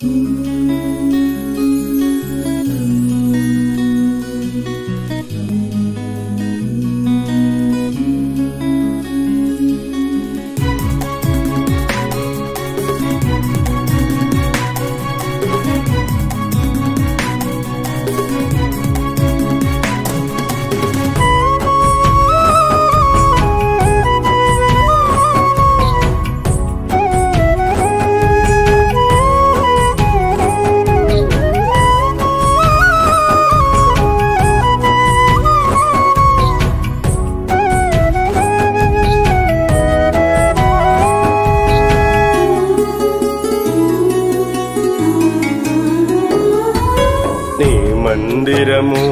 నీ మందిరము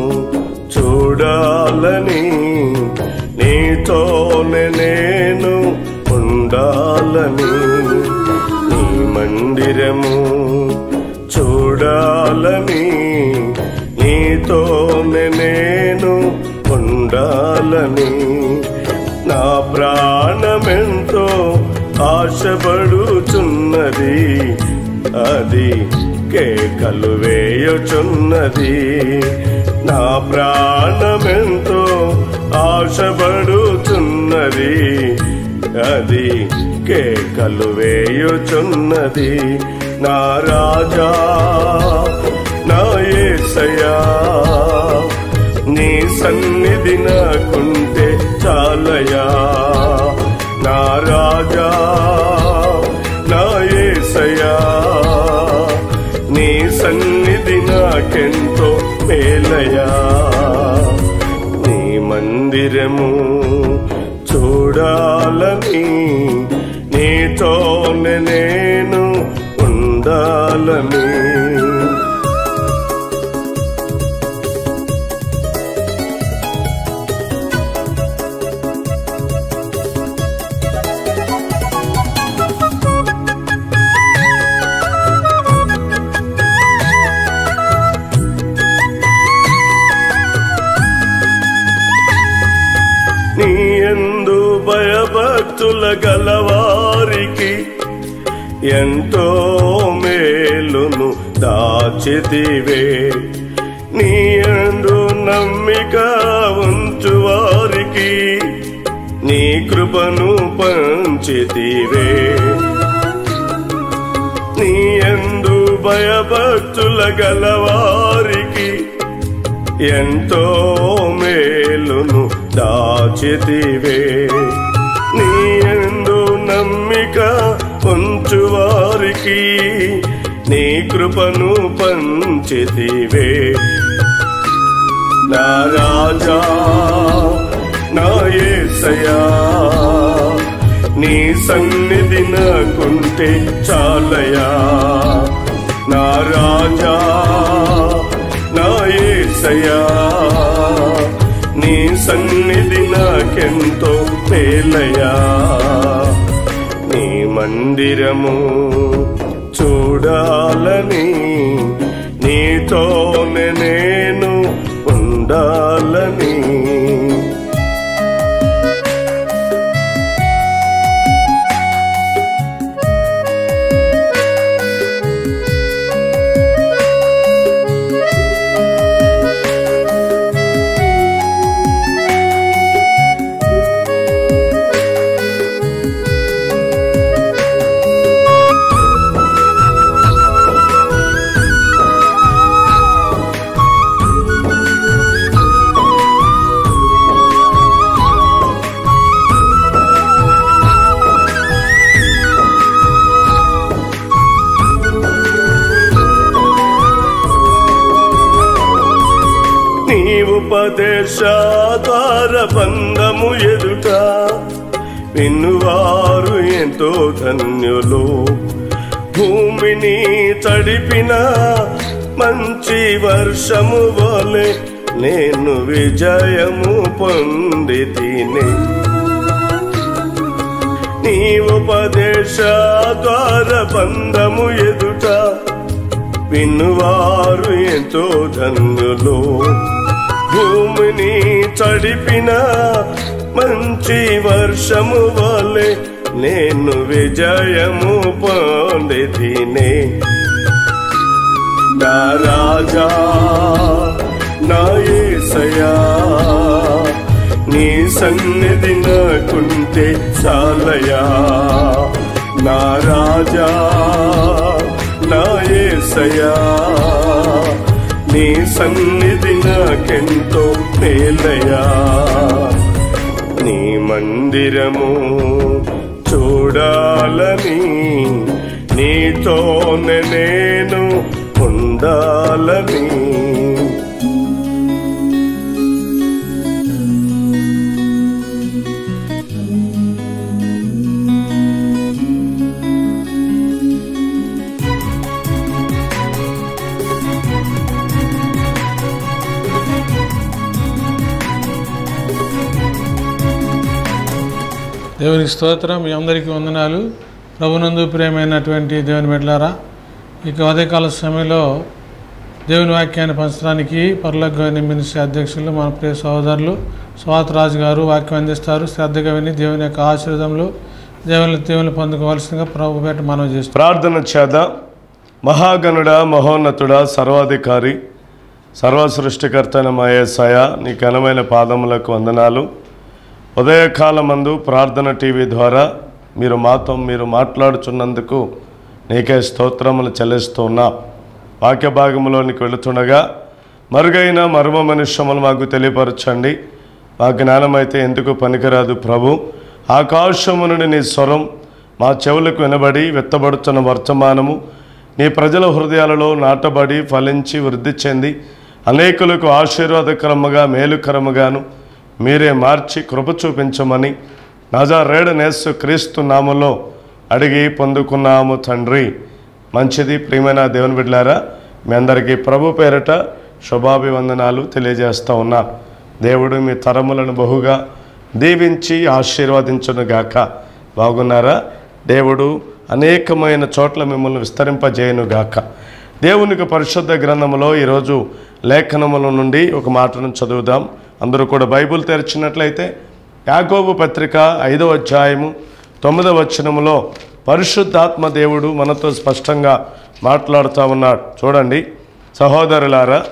చూడాలని నీతోనే నేను ఉండాలని నీ మందిరము చూడాలని నీతోనే నేను ఉండాలని నా ప్రాణమెంతో ఆశపడుచున్నది అది కేకలు వేయుచున్నది నా ప్రాణమెంతో ఆశపడుచున్నది అది కేకలు వేయుచున్నది నా రాజా నా యేసయ్యా నీ సన్నిధి నాకుంటే చాలయా నా రాజా నా యేసయ్యా నీ సన్నిధి నాకెంతో మేలయా నీ మందిరము చూడాలని నీతోనే నేను ఉండాలని నీ ఎందు భయభక్తుల గలవారికి ఎంతో మేలును దాచితివే నీ ఎందు నమ్మిక ఉంచు వారికి నీ కృపను పంచితివే నీ ఎందు భయభక్తుల గలవారికి ఎంతో మేలును దాచితివే నీ ఎందు నమ్మిక ఉంచు వారికి నీ కృపను పంచితివే నా రాజా నా యేసయ్యా నీ సన్నిధి నాకుంటే చాలయా నా రాజా నా యేసయ్యా నీ సన్నిధి నాకెంతో మేలయా నీ మందిరము చూడాలని నీతోనే నేను ఉండాలని నీ ఉపదేశ ద్వార బంధము ఎదుట విన్నువారు ఎంతో ధన్యులు భూమిని తడిపిన మంచి వర్షము వలె నేను విజయము పొంది తిని నీ ఉపదేశ ద్వార బంధము ఎదుట వినువారు ఎంతో ధన్యులు భూమిని తడిపిన మంచి వర్షము వలె నేను విజయము పొందితినే నా రాజా నా యేసయ్యా నీ సన్నిధి నాకుంటే చాలయా నా రాజా నా యేసయ్యా నీ సన్నిధి నాకెంతో మేలయా నీ మందిరము చూడాలని నీతోనే నేను ఉండాలని దేవునికి స్తోత్రం మీ అందరికీ వందనాలు ప్రభునందు ప్రియమైనటువంటి దేవుని బిడ్డలారా ఇక ఉదయకాల సమయంలో దేవుని వాక్యాన్ని పంచడానికి పర్లగోని మినిస్ట్రీ అధ్యక్షులు మన ప్రియ సహోదరులు స్వాత్ రాజు గారు వాక్యం అందిస్తారు శ్రద్ధగా విని దేవుని యొక్క ఆశీర్వాదంలో దేవుని దేవుని పొందుకోవాల్సిందిగా ప్రభు పేట మనం చేస్తాం ప్రార్థన చేద మహాగణుడ మహోన్నతుడ సర్వాధికారి సర్వ సృష్టికర్తన మయేసయ నీ ఘనమైన పాదములకు వందనాలు ఉదయకాలమందు ప్రార్థన టీవీ ద్వారా మీరు మాతో మీరు మాట్లాడుచున్నందుకు నీకే స్తోత్రములు చెల్లిస్తూ ఉన్నా వాక్య భాగంలోనికి వెళుతుండగా మరుగైన మర్మ మనుష్యములు మాకు తెలియపరచండి మా జ్ఞానమైతే ఎందుకు పనికిరాదు ప్రభు ఆకాశము నుండి నీ స్వరం మా చెవులకు వినబడి వెత్తబడుతున్న వర్తమానము నీ ప్రజల హృదయాలలో నాటబడి ఫలించి వృద్ధి చెంది అనేకులకు ఆశీర్వాదకరముగా మేలుకరముగాను మీరే మార్చి కృప చూపించమని నజారేడు నేస్సు క్రీస్తు నామలో అడిగి పొందుకున్నాము తండ్రి మంచిది ప్రియమైన దేవుని బిడ్డలారా మీ అందరికీ ప్రభు పేరట శుభాభివందనాలు తెలియజేస్తా ఉన్నా దేవుడు మీ తరములను బహుగా దీవించి ఆశీర్వదించును గాక బాగున్నారా దేవుడు అనేకమైన చోట్ల మిమ్మల్ని విస్తరింపజేయను గాక దేవునికి పరిశుద్ధ గ్రంథములో ఈరోజు లేఖనముల నుండి ఒక మాటను చదువుదాం అందరూ కూడా బైబిల్ తెరిచినట్లయితే యాకోబు పత్రిక ఐదవ అధ్యాయము తొమ్మిదవ వచనములో పరిశుద్ధాత్మ దేవుడు మనతో స్పష్టంగా మాట్లాడుతూ ఉన్నాడు చూడండి సహోదరులారా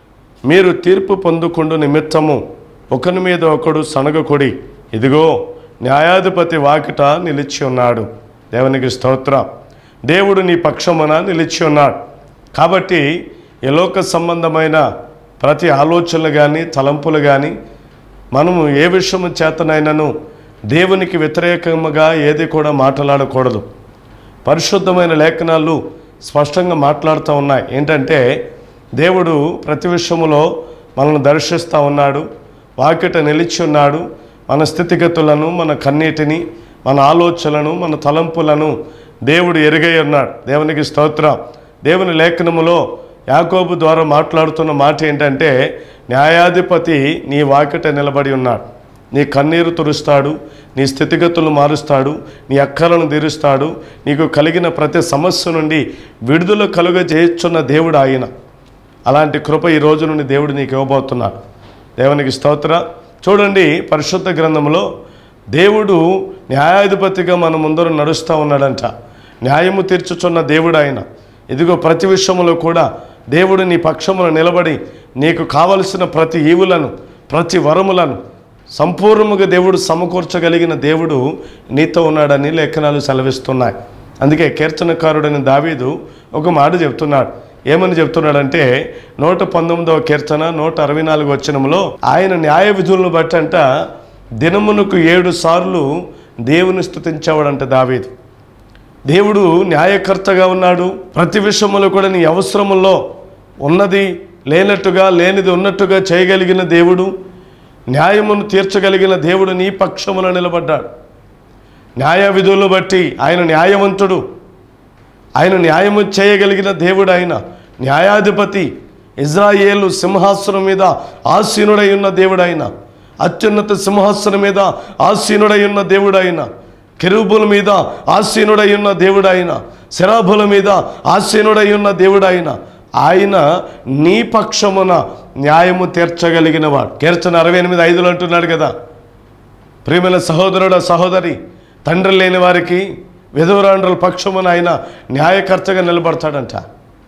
మీరు తీర్పు పొందుకుండు నిమిత్తము ఒకని మీద ఒకడు సనగకొడి ఇదిగో న్యాయాధిపతి వాకిట నిలిచి ఉన్నాడు దేవునికి స్తోత్రం దేవుడు నీ పక్షమున నిలిచి ఉన్నాడు కాబట్టి ఈ లోక సంబంధమైన ప్రతి ఆలోచనలు కానీ తలంపులు కానీ మనము ఏ విషయము చేతనైనను దేవునికి వ్యతిరేకముగా ఏది కూడా మాట్లాడకూడదు పరిశుద్ధమైన లేఖనాలు స్పష్టంగా మాట్లాడుతూ ఉన్నాయి ఏంటంటే దేవుడు ప్రతి విషయములో మనల్ని దర్శిస్తూ ఉన్నాడు వాకిట నిలిచి ఉన్నాడు మన స్థితిగతులను మన కన్నీటిని మన ఆలోచనలను మన తలంపులను దేవుడు ఎరుగై ఉన్నాడు దేవునికి స్తోత్రం దేవుని లేఖనములో యాకోబు ద్వారా మాట్లాడుతున్న మాట ఏంటంటే న్యాయాధిపతి నీ వాకిట నిలబడి ఉన్నాడు నీ కన్నీరు తురుస్తాడు నీ స్థితిగతులు మారుస్తాడు నీ అక్కలను తీరుస్తాడు నీకు కలిగిన ప్రతి సమస్య నుండి విడుదల కలుగజేయుచున్న దేవుడు ఆయన అలాంటి కృప ఈ రోజు నుండి దేవుడు నీకు ఇవ్వబోతున్నాడు దేవునికి స్తోత్ర చూడండి పరిశుద్ధ గ్రంథంలో దేవుడు న్యాయాధిపతిగా మన ముందర నడుస్తూ ఉన్నాడంట న్యాయము తీర్చుచున్న దేవుడు ఆయన ఇదిగో ప్రతి విషయంలో కూడా దేవుడు నీ పక్షమున నిలబడి నీకు కావలసిన ప్రతి ఈవులను ప్రతి వరములను సంపూర్ణముగా దేవుడు సమకూర్చగలిగిన దేవుడు నీతో ఉన్నాడని లేఖనాలు సెలవిస్తున్నాయి అందుకే కీర్తనకారుడైన దావీదు ఒక మాట చెప్తున్నాడు ఏమని చెప్తున్నాడంటే నూట పంతొమ్మిదవ కీర్తన నూట అరవై నాలుగు వచనంలో ఆయన న్యాయ విధులను బట్టంట దినమునకు ఏడు సార్లు దేవుని స్తుతించేవాడంట దావీదు దేవుడు న్యాయకర్తగా ఉన్నాడు ప్రతి విషయంలో కూడా నీ అవసరముల్లో ఉన్నది లేనట్టుగా లేనిది ఉన్నట్టుగా చేయగలిగిన దేవుడు న్యాయమును తీర్చగలిగిన దేవుడు నీ పక్షములో నిలబడ్డాడు న్యాయ విధులను బట్టి ఆయన న్యాయవంతుడు ఆయన న్యాయము చేయగలిగిన దేవుడు ఆయన న్యాయాధిపతి ఇజ్రాయేలు సింహాసనం మీద ఆసీనుడై ఉన్న దేవుడు ఆయన అత్యున్నత సింహాసనం మీద ఆసీనుడై ఉన్న దేవుడు ఆయన కెరూబుల మీద ఆసీనుడై ఉన్న దేవుడు ఆయన శరాభుల మీద ఆసీనుడై ఉన్న దేవుడు ఆయన ఆయన నీ పక్షమున న్యాయము తీర్చగలిగిన వాడు కీర్తన అరవై ఎనిమిది ఐదులు అంటున్నాడు కదా ప్రియమైన సహోదరుడు సహోదరి తండ్రి లేని వారికి విధవరాండ్రుల పక్షమున ఆయన న్యాయకర్తగా నిలబడతాడంట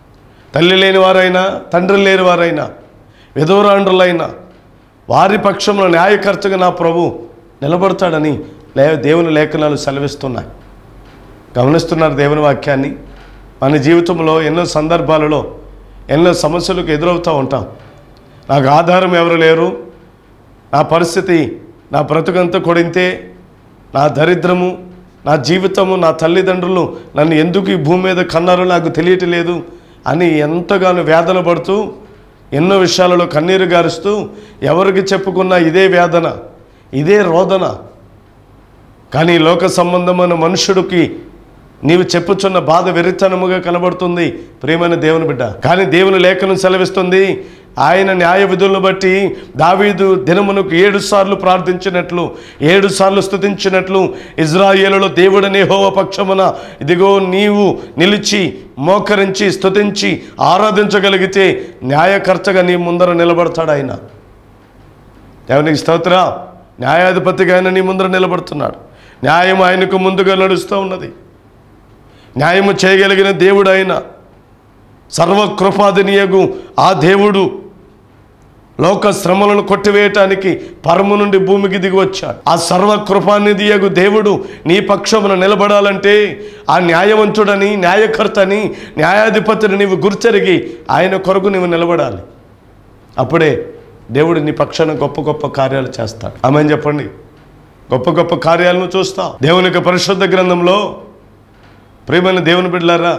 తల్లి లేని వారైనా తండ్రి లేని వారైనా విధవరాండ్రులైనా వారి పక్షంలో న్యాయకర్తగా నా ప్రభు నిలబడతాడని లే దేవుని లేఖనాలు సెలవిస్తున్నాయి గమనిస్తున్నారు దేవుని వాక్యాన్ని మన జీవితంలో ఎన్నో సందర్భాలలో ఎన్నో సమస్యలకు ఎదురవుతూ ఉంటాం నాకు ఆధారం ఎవరు లేరు నా పరిస్థితి నా బ్రతుకంతా కొడింతే నా దరిద్రము నా జీవితము నా తల్లిదండ్రులు నన్ను ఎందుకు ఈ భూమి మీద కన్నారో నాకు తెలియట్లేదు అని ఎంతగానో వేదన పడుతూ ఎన్నో విషయాలలో కన్నీరు గారుస్తూ ఎవరికి చెప్పుకున్నా ఇదే వేదన ఇదే రోదన కానీ ఈ లోక సంబంధమైన మనుషుడికి నీవు చెప్పుచున్న బాధ వెరితనముగా కనబడుతుంది ప్రేమైన దేవుని బిడ్డ కానీ దేవుని లేఖనం సెలవిస్తుంది ఆయన న్యాయ విధులను బట్టి దావీదు దినమునకు ఏడు సార్లు ప్రార్థించినట్లు ఏడు సార్లు స్తుతించినట్లు ఇజ్రాయేలులో దేవుడనే హోవ పక్షమున ఇదిగో నీవు నిలిచి మోకరించి స్తుతించి ఆరాధించగలిగితే న్యాయకర్తగా నీ ముందర నిలబడతాడు ఆయన దేవునికి స్తోత్ర న్యాయాధిపతిగా ఆయన నీ ముందర నిలబడుతున్నాడు న్యాయం ఆయనకు ముందుగా నడుస్తూ ఉన్నది న్యాయము చేయగలిగిన దేవుడు ఆయన సర్వకృపాదినియగు ఆ దేవుడు లోక శ్రమలను కొట్టివేయటానికి పరము నుండి భూమికి దిగి వచ్చాడు ఆ సర్వకృపానిధియగు దేవుడు నీ పక్షమున నిలబడాలంటే ఆ న్యాయవంతుడని న్యాయకర్తని న్యాయాధిపతిని నీవు గుర్తెరిగి ఆయన కొరకు నీవు నిలబడాలి అప్పుడే దేవుడు నీ పక్షాన గొప్ప గొప్ప కార్యాలు చేస్తాడు ఆమె చెప్పండి గొప్ప గొప్ప కార్యాలను చూస్తాం దేవుని యొక్క పరిశుద్ధ గ్రంథంలో ప్రియమైన దేవుని బిడ్డలారా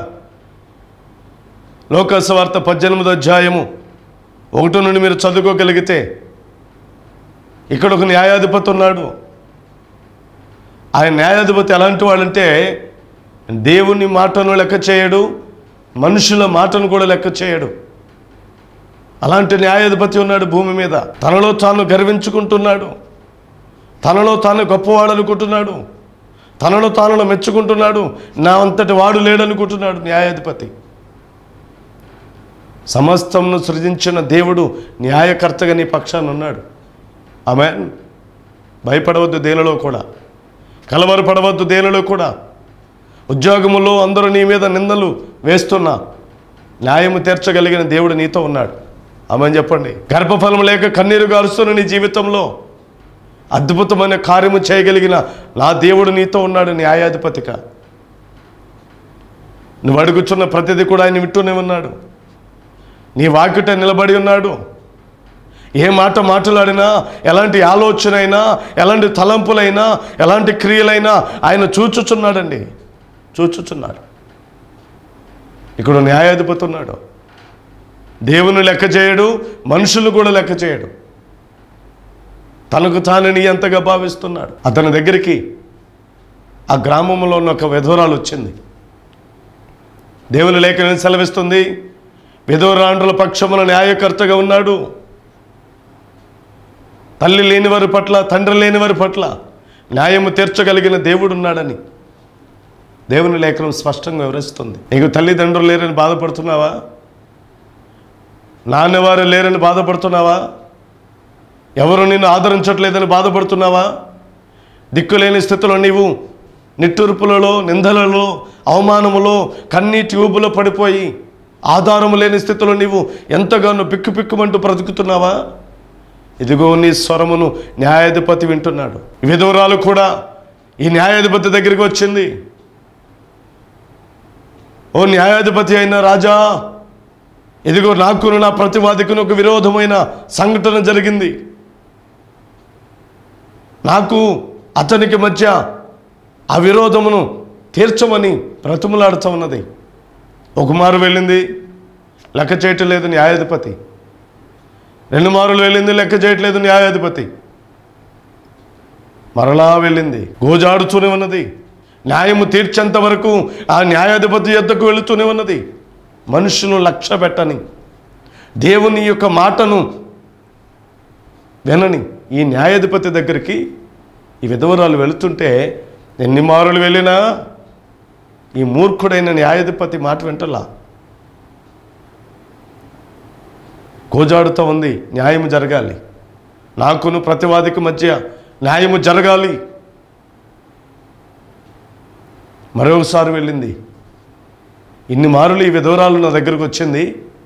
లోకసవార్త పద్దెనిమిదో అధ్యాయము ఒకటి నుండి మీరు చదువుకోగలిగితే ఇక్కడ ఒక న్యాయాధిపతి ఉన్నాడు ఆయన న్యాయాధిపతి ఎలాంటి వాడంటే దేవుని మాటను లెక్క చేయడు మనుషుల మాటను కూడా లెక్క చేయడు అలాంటి న్యాయాధిపతి ఉన్నాడు భూమి మీద తనలో తాను గర్వించుకుంటున్నాడు తనలో తాను గొప్పవాడనుకుంటున్నాడు తనలో తాను మెచ్చుకుంటున్నాడు నా అంతటి వాడు లేడనుకుంటున్నాడు న్యాయాధిపతి సమస్తమును సృజించిన దేవుడు న్యాయకర్తగా నీ పక్షాన ఉన్నాడు ఆమె భయపడవద్దు దేనిలో కూడా కలవరపడవద్దు దేనిలో కూడా ఉద్యోగములో అందరూ నీ మీద నిందలు వేస్తున్నా న్యాయము తీర్చగలిగిన దేవుడు నీతో ఉన్నాడు ఆమె చెప్పండి గర్భఫలం లేక కన్నీరు గారుస్తున్న నీ జీవితంలో అద్భుతమైన కార్యము చేయగలిగిన నా దేవుడు నీతో ఉన్నాడు న్యాయాధిపతిగా నువ్వు అడుగుచున్న ప్రతిదీ కూడా ఆయన వింటూనే ఉన్నాడు నీ వాకిట నిలబడి ఉన్నాడు ఏ మాట మాట్లాడినా ఎలాంటి ఆలోచన అయినా ఎలాంటి తలంపులైనా ఎలాంటి క్రియలైనా ఆయన చూచుచున్నాడండి చూచుచున్నాడు ఇక్కడ న్యాయాధిపతి ఉన్నాడు దేవుని లెక్క చేయడు మనుషులు కూడా లెక్క చేయడు తనకు తానని ఎంతగా భావిస్తున్నాడు అతని దగ్గరికి ఆ గ్రామంలో ఉన్న ఒక విధవరాలు వచ్చింది దేవుని లేఖనం సెలవిస్తుంది విధవరాండ్రుల పక్షమున న్యాయకర్తగా ఉన్నాడు తల్లి లేని వారి పట్ల తండ్రి లేని వారి పట్ల న్యాయము తీర్చగలిగిన దేవుడు ఉన్నాడని దేవుని లేఖనం స్పష్టంగా వివరిస్తుంది నీకు తల్లిదండ్రులు లేరని బాధపడుతున్నావా నాన్నవారు లేరని బాధపడుతున్నావా ఎవరు నిన్ను ఆదరించట్లేదని బాధపడుతున్నావా దిక్కులేని స్థితిలో నీవు నిట్టూర్పులలో నిందలలో అవమానములో కన్నీటి ఊబులో పడిపోయి ఆధారము లేని స్థితిలో నీవు ఎంతగానో పిక్కు పిక్కుమంటూ బ్రతుకుతున్నావా ఇదిగో నీ స్వరమును న్యాయాధిపతి వింటున్నాడు ఈ విధవరాలు కూడా ఈ న్యాయాధిపతి దగ్గరికి వచ్చింది ఓ న్యాయాధిపతి అయిన రాజా ఇదిగో నాకును నా ప్రతివాదికును ఒక విరోధమైన సంఘటన జరిగింది నాకు అతనికి మధ్య ఆ విరోధమును తీర్చమని బ్రతుములాడుతూ ఉన్నది ఒక మారు వెళ్ళింది లెక్క చేయట్లేదు న్యాయాధిపతి రెండు మారులు వెళ్ళింది లెక్క చేయట్లేదు న్యాయాధిపతి మరలా వెళ్ళింది గోజాడుతూనే ఉన్నది న్యాయము తీర్చేంత వరకు ఆ న్యాయాధిపతి యొద్దకు వెళుతూనే ఉన్నది మనుషులు లక్ష్య పెట్టని దేవుని యొక్క మాటను వినని ఈ న్యాయాధిపతి దగ్గరికి ఈ విధవరాలు వెళుతుంటే ఎన్ని మారులు వెళ్ళినా ఈ మూర్ఖుడైన న్యాయాధిపతి మాట వింటలా కోజాడుతూ ఉంది న్యాయము జరగాలి నాకును ప్రతివాదికి మధ్య న్యాయము జరగాలి మరొకసారి వెళ్ళింది ఇన్ని మారులు ఈ విధవరాలు నా దగ్గరకు వచ్చింది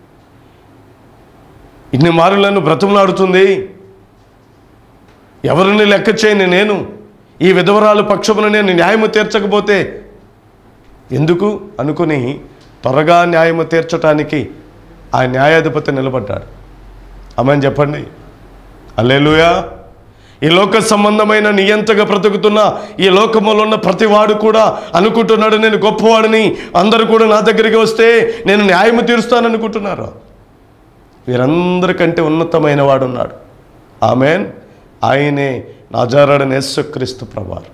ఇన్ని మారులు నన్ను బ్రతుములాడుతుంది ఎవరిని లెక్క చేయని నేను ఈ విధవరాలు పక్షమున నేను న్యాయము తీర్చకపోతే ఎందుకు అనుకుని త్వరగా న్యాయము తీర్చటానికి ఆ న్యాయాధిపతి నిలబడ్డాడు అమ్మని చెప్పండి అల్లెలుయా ఈ లోక సంబంధమైన నియంతగా బ్రతుకుతున్న ఈ లోకములో ఉన్న ప్రతివాడు కూడా అనుకుంటున్నాడు నేను గొప్పవాడిని అందరూ కూడా నా దగ్గరికి వస్తే నేను న్యాయము తీరుస్తాను అనుకుంటున్నారు వీరందరికంటే ఉన్నతమైన వాడు ఉన్నాడు ఆమెన్ ఆయనే నాజారాడని యేసుక్రీస్తు ప్రభారు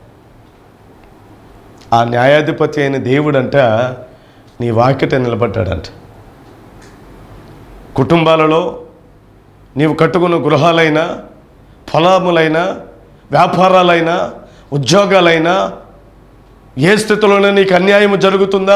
ఆ న్యాయాధిపతి అయిన దేవుడంట నీ వాకిట నిలబడ్డాడంట కుటుంబాలలో నీవు కట్టుకున్న గృహాలైనా పొలములైనా వ్యాపారాలైనా ఉద్యోగాలైనా ఏ స్థితిలోనే నీకు అన్యాయం జరుగుతుందా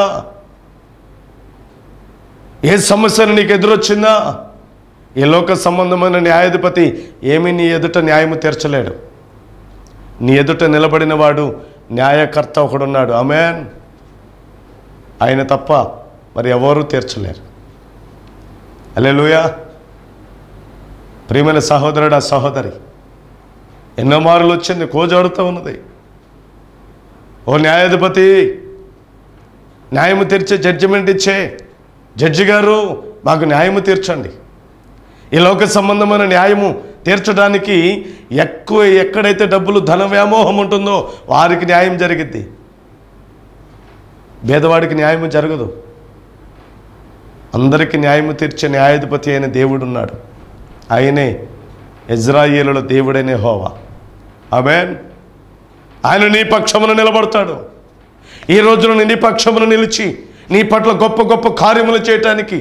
ఏ సమస్యను నీకు ఎదురొచ్చిందా ఈ లోక సంబంధమైన న్యాయాధిపతి ఏమీ నీ ఎదుట న్యాయము తీర్చలేడు నీ ఎదుట నిలబడిన వాడు న్యాయకర్త ఒకడున్నాడు ఆమెన్ ఆయన తప్ప మరి ఎవరు తీర్చలేరు అలెలుయా ప్రియమైన సహోదరుడు ఆ సహోదరి ఎన్నో మారులు వచ్చింది కోజాడుతూ ఉన్నది ఓ న్యాయాధిపతి న్యాయము తీర్చే జడ్జిమెంట్ ఇచ్చే జడ్జి గారు మాకు న్యాయము తీర్చండి ఈ లోక సంబంధమైన న్యాయము తీర్చడానికి ఎక్కువ ఎక్కడైతే డబ్బులు ధన వ్యామోహం ఉంటుందో వారికి న్యాయం జరిగిద్ది పేదవాడికి న్యాయం జరగదు అందరికీ న్యాయము తీర్చే న్యాయాధిపతి అయిన దేవుడు ఉన్నాడు ఆయనే ఇజ్రాయేలుల దేవుడైన హోవా ఆమెన్ ఆయన నీ పక్షమున నిలబడతాడు ఈ రోజున నీ పక్షమున నిలిచి నీ పట్ల గొప్ప గొప్ప కార్యములు చేయటానికి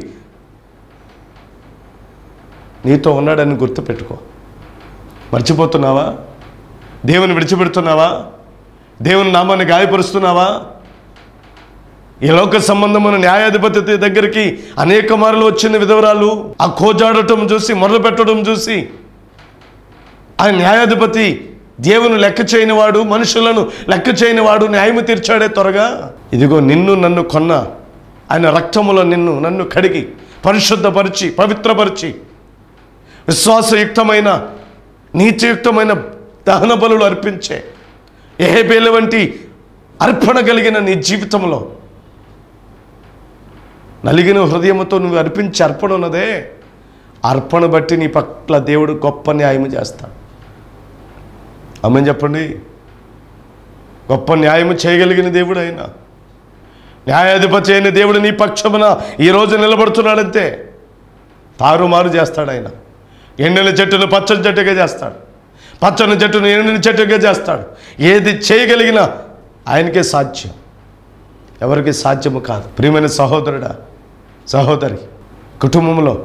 నీతో ఉన్నాడని గుర్తుపెట్టుకో మర్చిపోతున్నావా దేవుని విడిచిపెడుతున్నావా దేవుని నామాన్ని గాయపరుస్తున్నావా ఈ లోక సంబంధమైన న్యాయాధిపతి దగ్గరికి అనేక మార్లు వచ్చిన విధవరాలు ఆ కోజాడటం చూసి మొదలు పెట్టడం చూసి ఆ న్యాయాధిపతి దేవుని లెక్క చేయని వాడు మనుషులను లెక్క చేయని వాడు న్యాయము తీర్చాడే త్వరగా ఇదిగో నిన్ను నన్ను కొన్న ఆయన రక్తములో నిన్ను నన్ను కడిగి పరిశుద్ధపరిచి పవిత్రపరిచి విశ్వాసయుక్తమైన నీతియుక్తమైన దహన బలులు అర్పించే ఏహేబేలు వంటి అర్పణ కలిగిన నీ జీవితంలో నలిగిన హృదయముతో నువ్వు అర్పించే అర్పణ ఉన్నదే అర్పణ బట్టి నీ పట్ల దేవుడు గొప్ప న్యాయం చేస్తాడు అమ్మని చెప్పండి గొప్ప న్యాయము చేయగలిగిన దేవుడు ఆయన న్యాయాధిపతి అయిన దేవుడు నీ పక్షమున ఈరోజు నిలబడుతున్నాడంతే తారుమారు చేస్తాడు ఆయన ఎండిన చెట్టును పచ్చని చెట్టుగా చేస్తాడు పచ్చని చెట్టును ఎండిన చెట్టుగా చేస్తాడు ఏది చేయగలిగినా ఆయనకే సాధ్యం ఎవరికి సాధ్యము కాదు ప్రియమైన సహోదరుడా సహోదరి కుటుంబంలో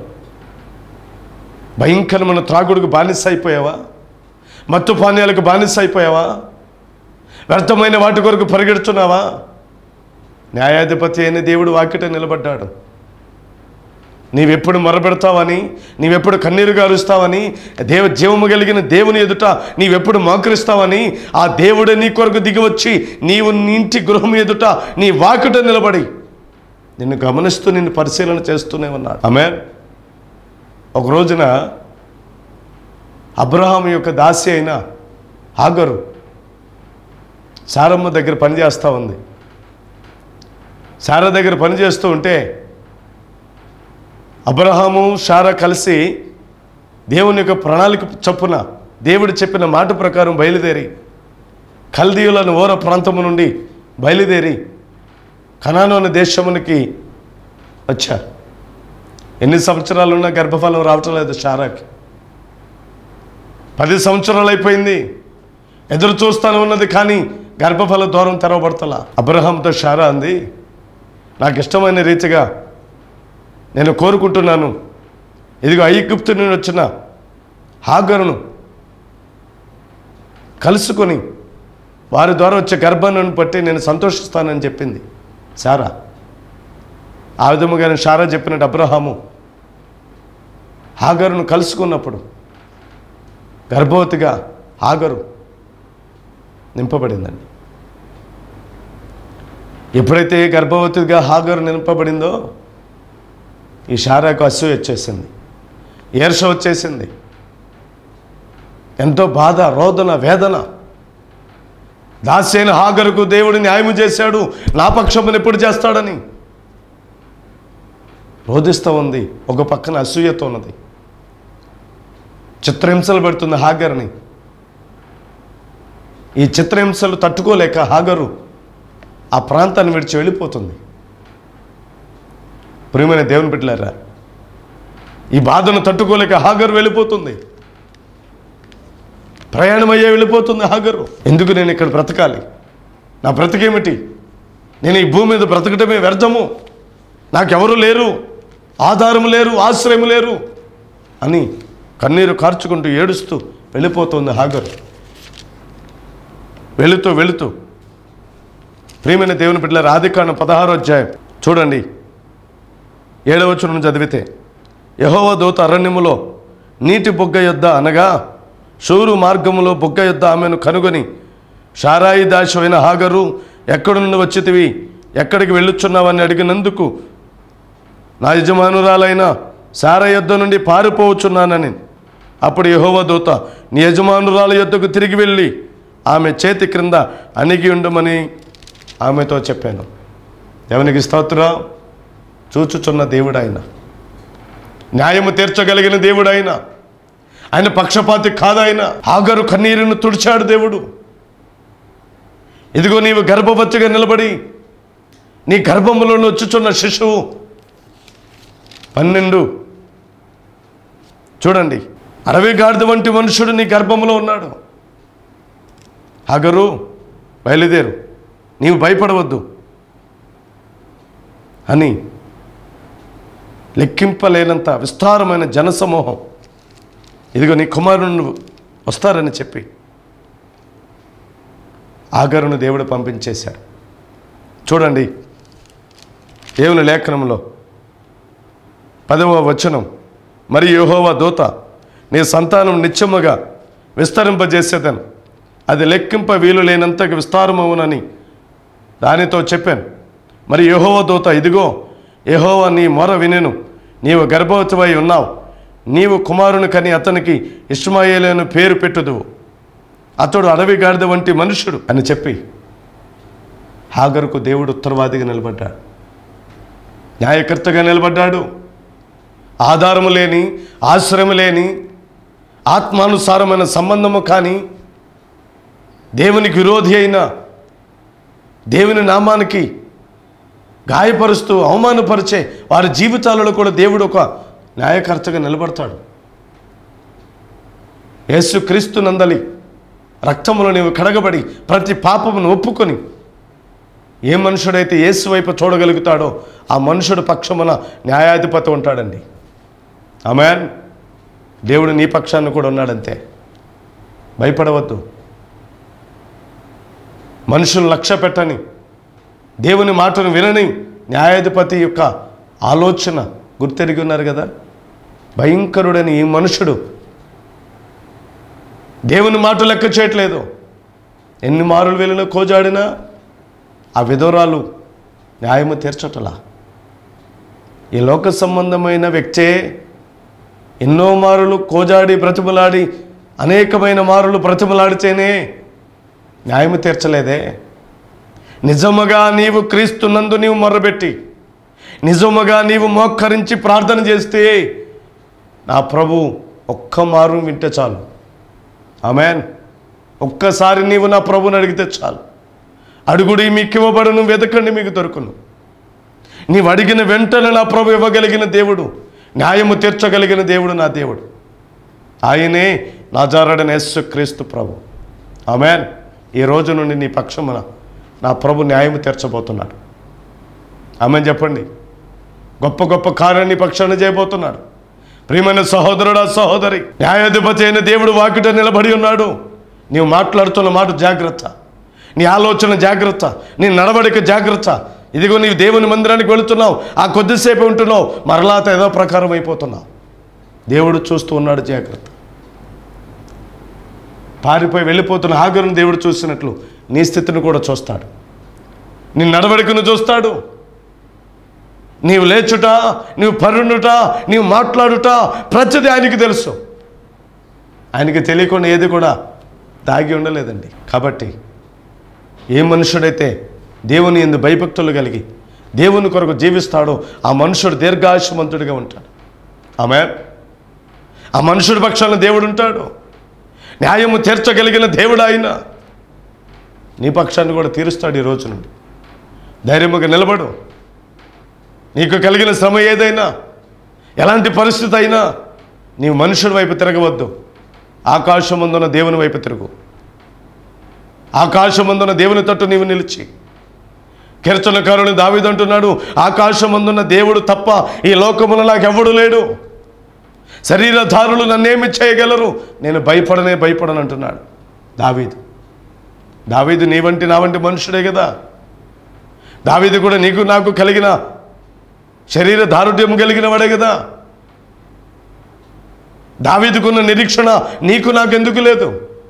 భయంకరమైన త్రాగుడుకు బానిస అయిపోయావా మత్తు పానీయాలకు బానిస అయిపోయావా వ్యర్థమైన వాటి కొరకు పరిగెడుతున్నావా న్యాయాధిపతి అయిన దేవుడు వాకిట నిలబడ్డాడు నీవెప్పుడు మొరపెడతావని నీవెప్పుడు కన్నీరు గారుస్తావని దేవ జీవము కలిగిన దేవుని ఎదుట నీవెప్పుడు మోకరిస్తావని ఆ దేవుడే నీ కొరకు దిగివచ్చి నీవు నీ ఇంటి గృహం ఎదుట నీ వాకిట నిలబడి నిన్ను గమనిస్తూ నిన్ను పరిశీలన చేస్తూనే ఉన్నాడు ఆమె ఒక రోజున అబ్రహాం యొక్క దాసి అయిన హాగరు సారమ్మ దగ్గర పనిచేస్తూ ఉంది సారా దగ్గర పనిచేస్తూ ఉంటే అబ్రహాము షారా కలిసి దేవుని యొక్క ప్రణాళిక చొప్పున దేవుడు చెప్పిన మాట ప్రకారం బయలుదేరి కల్దీయులను ఓర ప్రాంతము నుండి బయలుదేరి కనాను అనే దేశమునికి వచ్చారు ఎన్ని సంవత్సరాలు ఉన్నా గర్భఫలం రావటం లేదు షారాకి పది సంవత్సరాలు అయిపోయింది ఎదురు చూస్తాను ఉన్నది కానీ గర్భఫల దూరం తెరవబడతలా అబ్రహాంతో షారా అంది నాకు ఇష్టమైన రీతిగా నేను కోరుకుంటున్నాను ఇదిగో ఐగుప్తు నుండి వచ్చిన హాగరును కలుసుకొని వారి ద్వారా వచ్చే గర్భాన్ని బట్టి నేను సంతోషిస్తానని చెప్పింది సారా ఆ విధముగా షారా చెప్పినట్టు అబ్రహాము హాగరును కలుసుకున్నప్పుడు గర్భవతిగా హాగరు నింపబడిందండి ఎప్పుడైతే గర్భవతిగా హాగరు నింపబడిందో ఈ షారాకు అసూయ వచ్చేసింది ఈర్ష వచ్చేసింది ఎంతో బాధ రోదన వేదన దాస్యైన హాగరుకు దేవుడు న్యాయం చేశాడు నా పక్షమును ఎప్పుడు చేస్తాడని రోధిస్తూ ఉంది ఒక పక్కన అసూయతో ఉన్నది చిత్రహింసలు పెడుతుంది హాగర్ని ఈ చిత్రహింసలు తట్టుకోలేక హాగరు ఆ ప్రాంతాన్ని విడిచి వెళ్ళిపోతుంది ప్రియమైన దేవుని బిడ్డలారా ఈ బాధను తట్టుకోలేక హాగరు వెళ్ళిపోతుంది ప్రయాణం అయ్యే వెళ్ళిపోతుంది హాగరు ఎందుకు నేను ఇక్కడ బ్రతకాలి నా బ్రతికేమిటి నేను ఈ భూమి మీద బ్రతకటమే వ్యర్థము నాకెవరు లేరు ఆధారం లేరు ఆశ్రయం లేరు అని కన్నీరు కార్చుకుంటూ ఏడుస్తూ వెళ్ళిపోతుంది హాగరు వెళుతూ వెళుతూ ప్రియమైన దేవుని బిడ్డల రాధికాండం పదహారో అధ్యాయం చూడండి ఏడవ వచనం చదివితే యహోవ దూత అరణ్యములో నీటి బొగ్గ యొద్ద అనగా షూరు మార్గములో బొగ్గ యొద్ద ఆమెను కనుగొని షారాయి దాశమైన హాగరు ఎక్కడి నుండి వచ్చితివి ఎక్కడికి వెళ్ళుచున్నావని అడిగినందుకు నా యజమానురాలైన సార యొద్ద నుండి పారిపోవచ్చున్నానని అప్పుడు యహోవ దూత నీ యజమానురాల యొద్దకు తిరిగి వెళ్ళి ఆమె చేతి క్రింద అణిగి ఉండమని ఆమెతో చెప్పాను ఎవనికి స్తోత్రం చూచుచున్న దేవుడు ఆయన న్యాయము తీర్చగలిగిన దేవుడు ఆయన ఆయన పక్షపాతి కాదాయన ఆగరు కన్నీరును తుడిచాడు దేవుడు ఇదిగో నీవు గర్భవతిగా నిలబడి నీ గర్భములో వచ్చుచున్న శిశువు పన్నెండు చూడండి అరవై గాడిద వంటి మనుషుడు నీ గర్భంలో ఉన్నాడు హగరు బయలుదేరు నీవు భయపడవద్దు అని లెక్కింపలేనంత విస్తారమైన జనసమూహం ఇదిగో నీ కుమారుడు వస్తారని చెప్పి ఆగరును దేవుడు పంపించేశాడు చూడండి దేవుని లేఖనంలో పదవ వచనం మరి యెహోవా దూత నీ సంతానం నిత్యముగా విస్తరింపజేసేదను అది లెక్కింప వీలు లేనంతగా విస్తారమవునని దానితో చెప్పాను మరి యెహోవా దూత ఇదిగో యెహోవా నీ మొర వినెను నీవు గర్భవతివై ఉన్నావు నీవు కుమారుని కని అతనికి ఇష్మాయేలను పేరు పెట్టుదువు అతడు అడవి గాడిద వంటి మనుషుడు అని చెప్పి హాగరుకు దేవుడు ఉత్తరవాదిగా నిలబడ్డాడు న్యాయకర్తగా నిలబడ్డాడు ఆధారము లేని ఆశ్రయం లేని ఆత్మానుసారమైన సంబంధము కానీ దేవునికి విరోధి అయిన దేవుని నామానికి గాయపరుస్తూ అవమానపరిచే వారి జీవితాలలో కూడా దేవుడు ఒక న్యాయకర్తగా నిలబడతాడు యేసు క్రీస్తు నందలి రక్తములో నీవు కడగబడి ప్రతి పాపమును ఒప్పుకొని ఏ మనుషుడైతే యేసు వైపు చూడగలుగుతాడో ఆ మనుషుడు పక్షమున న్యాయాధిపతి ఉంటాడండి ఆమెన్ దేవుడు నీ పక్షాన్ని కూడా ఉన్నాడంతే భయపడవద్దు మనుషులు లక్ష్య పెట్టని దేవుని మాటను వినని న్యాయాధిపతి యొక్క ఆలోచన గుర్తెరిగి ఉన్నారు కదా భయంకరుడని ఈ మనుషుడు దేవుని మాట లెక్క చేయట్లేదు ఎన్ని మారులు వెళ్ళినా కోజాడినా ఆ విధవరాలు న్యాయము తీర్చటలా ఈ లోక సంబంధమైన వ్యక్తే ఎన్నో మారులు కోజాడి బ్రతిమలాడి అనేకమైన మారులు బ్రతిమలాడితేనే న్యాయము తీర్చలేదే నిజముగా నీవు క్రీస్తునందు నీవు మొర్రబెట్టి నిజముగా నీవు మోక్కరించి ప్రార్థన చేస్తే నా ప్రభు ఒక్క మారు వింటే చాలు ఆమెన్ ఒక్కసారి నీవు నా ప్రభుని అడిగితే చాలు అడుగుడి మీకు ఇవ్వబడును వెతకండి మీకు దొరుకును నీవు అడిగిన వెంటనే నా ప్రభు ఇవ్వగలిగిన దేవుడు న్యాయము తీర్చగలిగిన దేవుడు నా దేవుడు ఆయనే నాజారడని యేసు క్రీస్తు ప్రభు ఆమెన్ ఈ రోజు నుండి నీ పక్షమున నా ప్రభు న్యాయము తీర్చబోతున్నాడు ఆమెన్ చెప్పండి గొప్ప గొప్ప కార్యాన్ని పక్షాన్ని చేయబోతున్నాడు ప్రియమైన సహోదరుడా సహోదరి న్యాయాధిపతి అయిన దేవుడు వాకిట నిలబడి ఉన్నాడు నీవు మాట్లాడుతున్న మాట జాగ్రత్త నీ ఆలోచన జాగ్రత్త నీ నడవడిక జాగ్రత్త ఇదిగో నీవు దేవుని మందిరానికి వెళుతున్నావు ఆ కొద్దిసేపు ఉంటున్నావు మరలా ఏదో ప్రకారం అయిపోతున్నావు దేవుడు చూస్తూ ఉన్నాడు జాగ్రత్త పారిపోయి వెళ్ళిపోతున్న హాగరుని దేవుడు చూసినట్లు నీ స్థితిని కూడా చూస్తాడు నీ నడవడికను చూస్తాడు నీవు లేచుట నీవు పరుండుట నీవు మాట్లాడుట ప్రతిదీ ఆయనకి తెలుసు ఆయనకి తెలియకుండా ఏది కూడా దాగి ఉండలేదండి కాబట్టి ఏ మనుషుడైతే దేవుని ఎందు భయభక్తులు కలిగి దేవుని కొరకు జీవిస్తాడో ఆ మనుషుడు దీర్ఘాయుషమంతుడిగా ఉంటాడు ఆమె ఆ మనుషుడి పక్షాన దేవుడు ఉంటాడు న్యాయము తీర్చగలిగిన దేవుడు ఆయన నీ పక్షాన్ని కూడా తీరుస్తాడు ఈ రోజు నుండి ధైర్యముగా నిలబడు నీకు కలిగిన శ్రమ ఏదైనా ఎలాంటి పరిస్థితి అయినా నీవు మనుషుడి వైపు తిరగవద్దు ఆకాశమందున దేవుని వైపు తిరుగు ఆకాశమందున దేవుని తట్టు నీవు నిలిచి కీర్తనకారుని దావిదంటున్నాడు ఆకాశమందున్న దేవుడు తప్ప ఈ లోకమున నాకెవ్వడు లేడు శరీరధారులు నన్నేమి చేయగలరు నేను భయపడనే భయపడను అంటున్నాడు దావీదు దావీదు నీ వంటి నా వంటి మనుషుడే కదా దావీదు కూడా నీకు నాకు కలిగిన శరీర దారుఢ్యం కలిగిన వాడే కదా దావీదుకున్న నిరీక్షణ నీకు నాకు ఎందుకు లేదు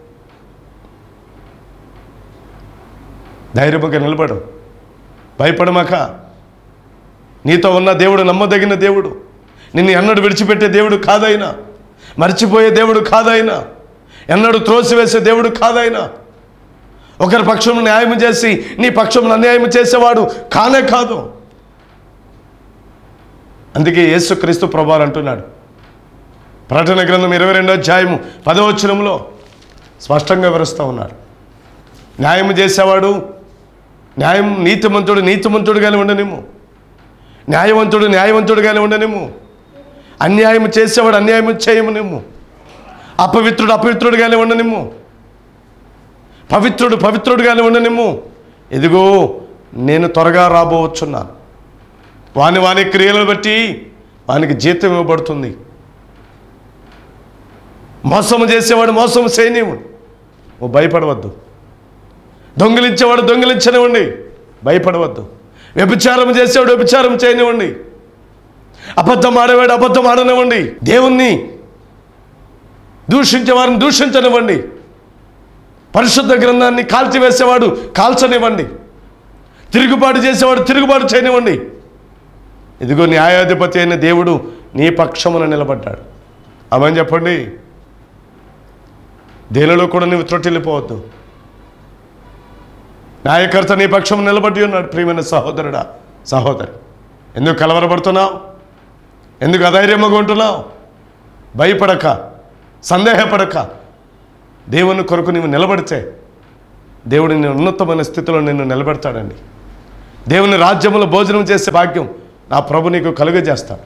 ధైర్యముగా నిలబడు భయపడమాక నీతో ఉన్న దేవుడు నమ్మదగిన దేవుడు నిన్ను ఎన్నడు విడిచిపెట్టే దేవుడు కాదైనా మర్చిపోయే దేవుడు కాదైనా ఎన్నడు త్రోసివేసే దేవుడు కాదైనా ఒకరి పక్షం న్యాయం చేసి నీ పక్షం అన్యాయం చేసేవాడు కానే కాదు అందుకే యేసుక్రీస్తు ప్రభారు అంటున్నాడు ప్రకటన గ్రంథం ఇరవై రెండో అధ్యాయము పదవచనంలో స్పష్టంగా వివరిస్తూ ఉన్నాడు న్యాయం చేసేవాడు న్యాయం నీతిమంతుడు నీతిమంతుడుగానే ఉండనేమో న్యాయవంతుడు న్యాయవంతుడుగానే ఉండనేమో అన్యాయం చేసేవాడు అన్యాయం చేయమనేమో అపవిత్రుడు అపవిత్రుడుగానే ఉండనేమో పవిత్రుడు పవిత్రుడుగానే ఉండనేమో ఇదిగో నేను త్వరగా రాబోవచ్చున్నాను వాని వాని క్రియలను బట్టి వానికి జీతం ఇవ్వబడుతుంది మోసం చేసేవాడు మోసం చేయనివ్వడు ఓ భయపడవద్దు దొంగిలించేవాడు దొంగిలించనివ్వండి భయపడవద్దు వ్యభిచారం చేసేవాడు వ్యభిచారం చేయనివ్వండి అబద్ధం ఆడేవాడు అబద్ధం ఆడనివ్వండి దేవుణ్ణి దూషించే వారిని దూషించనివ్వండి పరిశుద్ధ గ్రంథాన్ని కాల్చివేసేవాడు కాల్చనివ్వండి తిరుగుబాటు చేసేవాడు తిరుగుబాటు చేయనివ్వండి ఇదిగో న్యాయాధిపతి అయిన దేవుడు నీ పక్షమున నిలబడ్డాడు అమని చెప్పండి దేనిలో కూడా నువ్వు త్రొట్టిల్లిపోవద్దు న్యాయకర్త నీ పక్షం నిలబడి ఉన్నాడు ప్రియమైన సహోదరుడా సహోదరి ఎందుకు కలవరపడుతున్నావు ఎందుకు అధైర్యంగా ఉంటున్నావు భయపడక సందేహపడక దేవుని కొరకు నీవు నిలబడితే దేవుడు నిన్ను ఉన్నతమైన స్థితిలో నిన్ను నిలబెడతాడండి దేవుని రాజ్యంలో భోజనం చేసే భాగ్యం నా ప్రభు నీకు కలుగజేస్తాడు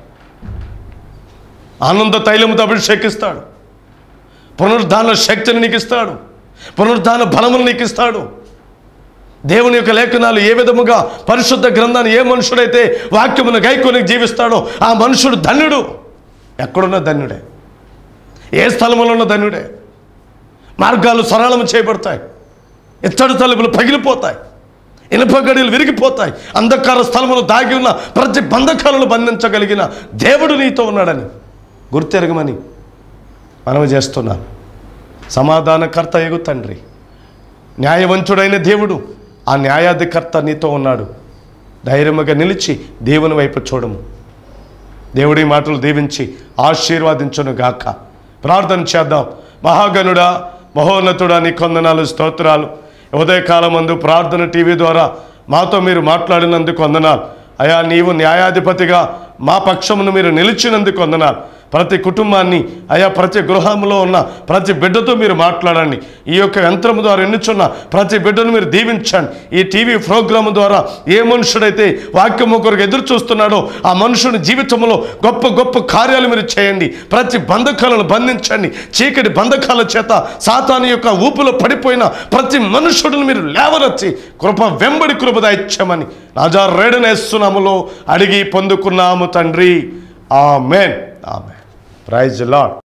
ఆనంద తైలముతో అభిషేకిస్తాడు పునరుద్ధాన శక్తిని నీకు ఇస్తాడు పునరుద్ధాన బలమును నీకు ఇస్తాడు దేవుని యొక్క లేఖనాలు ఏ విధముగా పరిశుద్ధ గ్రంథాన్ని ఏ మనుషుడైతే వాక్యమును గైకొని జీవిస్తాడో ఆ మనుషుడు ధన్యుడు ఎక్కడున్న ధన్యుడే ఏ స్థలంలో ఉన్న ధన్యుడే మార్గాలు సరళము చేయబడతాయి ఇత్తడి తలుపులు పగిలిపోతాయి ఇనుప గడియలు విరిగిపోతాయి అంధకార స్థలములు దాగి ఉన్న ప్రతి బంధకాలను బంధించగలిగిన దేవుడు నీతో ఉన్నాడని గుర్తెరగమని మనవి చేస్తున్నాను సమాధానకర్త ఎగు తండ్రి న్యాయవంతుడైన దేవుడు ఆ న్యాయాధికర్త నీతో ఉన్నాడు ధైర్యముగా నిలిచి దేవుని వైపు చూడము దేవుడి మాటలు దీవించి ఆశీర్వాదించును గాక ప్రార్థన చేద్దాం మహాగణుడా మహోన్నతుడా నీ కొందనాలు స్తోత్రాలు ఉదయకాలం మందు ప్రార్థన టీవీ ద్వారా మాతో మీరు మాట్లాడినందుకు వందనాలు అయా నీవు న్యాయాధిపతిగా మా పక్షమును మీరు నిలిచినందుకు వందనాలు ప్రతి కుటుంబాన్ని అయా ప్రతి గృహంలో ఉన్న ప్రతి బిడ్డతో మీరు మాట్లాడండి ఈ యొక్క యంత్రము ద్వారా ఎన్నుచున్న ప్రతి బిడ్డను మీరు దీవించండి ఈ టీవీ ప్రోగ్రాం ద్వారా ఏ మనుషుడైతే వాక్యము కొరకు ఎదురు చూస్తున్నాడో ఆ మనుషుని జీవితంలో గొప్ప గొప్ప కార్యాలు మీరు చేయండి ప్రతి బంధకాలను బంధించండి చీకటి బంధకాల చేత సాతాను యొక్క ఊపులో పడిపోయిన ప్రతి మనుషుడిని మీరు లేవనెత్తి కృప వెంబడి కృప దాయిచ్చమని రాజా రేడనేస్తున్నాములో అడిగి పొందుకున్నాము తండ్రి ఆమెన్ ఆమెన్ ప్రైజ్ లాడ్